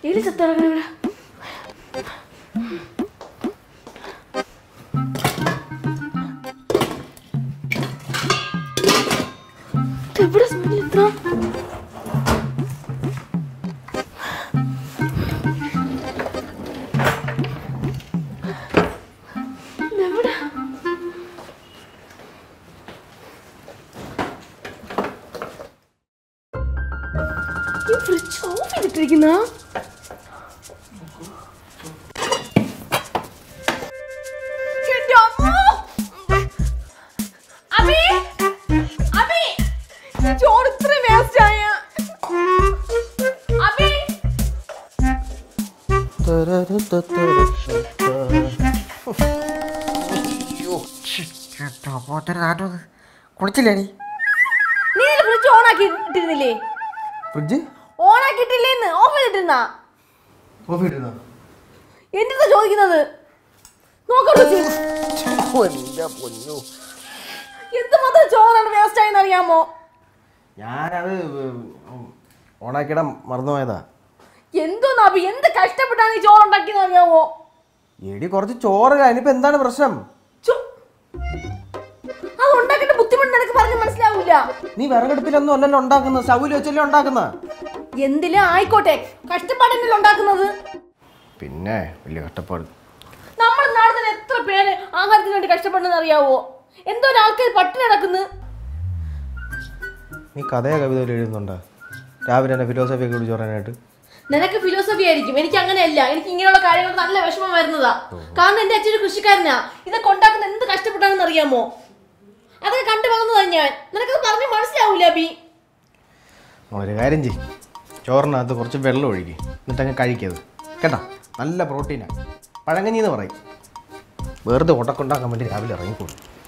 എലി ചത്തിറങ്ങണ ഇവിടെ ഇത് എവിടെ സ്മെല്ല് ഇത്ര ഇതെവിടെ ഈ ഫ്രിഡ്ജ് ഓഫ് ചെയ്തിട്ടിരിക്കുന്ന ചോറ് ഇത്ര വേസ്റ്റ് ആയ അബി കുളിച്ചില്ലേ നീ നീ ഫ്രിഡ്ജ് ഓൺ ആക്കി ഇട്ടിരുന്നില്ലേ ഫ്രിഡ്ജ് ഓൺ ആക്കിയിട്ടില്ലേന്ന് ഓഫ് ചെയ്തിട്ടിരുന്നാ ഓഫ് ഇട്ടിരുന്നോ എന്റെ അടുത്താ ചോദിക്കുന്നത് നോക്കണ്ടോ എൻ്റെ പൊന്നു എന്തുമാത്രം ചോറാണ് വേസ്റ്റ് ആയെന്ന് അറിയാമോ ഞാനത് ഓണാക്കിയിടാൻ മറന്നുപോയതാ എന്തോന്നാ അബി എന്ത് കഷ്ടപ്പെട്ടാണ് ഈ ചോറ് ഉണ്ടാക്കിയെന്ന് അറിയാമോ എടി കുറച്ച് ചോറ് അതിനിപ്പോ എന്താണ് പ്രശ്നം ചോ- അത് ഉണ്ടാക്കേണ്ട ബുദ്ധിമുട്ട് നിനക്ക് പറഞ്ഞ് മനസ്സിലാവൂല നീ വിറകടുപ്പിലൊന്നും അല്ലല്ലോ ഉണ്ടാക്കുന്നത് സ്റ്റൗവിൽ വെച്ചല്ലേ ഉണ്ടാക്കുന്ന എന്തിലും ആയിക്കോട്ടെ കഷ്ടപ്പാടെന്നല്ലോ ഉണ്ടാക്കുന്നത് പിന്നെ വലിയ കഷ്ടപ്പാട് നമ്മൾ നാളെ തന്നെ എത്ര പേര് ആഹാരത്തിന് വേണ്ടി കഷ്ടപ്പെടുന്നത് അറിയാവോ എന്തോ ആൾക്കാർ പട്ടിണി നടക്കുന്നു നീ കഥയോ കവിതയോ എഴുതുന്നുണ്ടോ രാവിലെ തന്നെ ഫിലോസഫി ഒക്കെ വിളിച്ചു പറയാനായിട്ട് നിനക്ക് ഫിലോസഫി ആയിരിക്കും എനിക്ക് അങ്ങനെയല്ല എനിക്ക് ഇങ്ങനെയുള്ള കാര്യങ്ങൾ നല്ല വിഷമം വരുന്നതാ കാരണം എന്റെ അച്ഛൻ ഒരു കൃഷിക്കാരനാ ഇതൊക്കെ ഉണ്ടാക്കുന്ന എന്ത് കഷ്ടപ്പെട്ടാണെന്ന് അറിയാമോ അതൊക്കെ കണ്ടു വന്നതാ ഞാൻ നിനക്കത് പറഞ്ഞ് മനസ്സിലാവൂല അബി ഒരു കാര്യം ചെയ്യും ചോറിനകത്ത് കുറച്ച് വെള്ളം ഒഴുകി എന്നിട്ട് അങ്ങ് കഴിക്കത് കേട്ടാ നല്ല പ്രോട്ടീനാണ് പഴങ്കഞ്ഞി എന്ന് പറയും വെറുതെ ഉടക്കുണ്ടാക്കാൻ വേണ്ടി രാവിലെ ഇറങ്ങിക്കോളും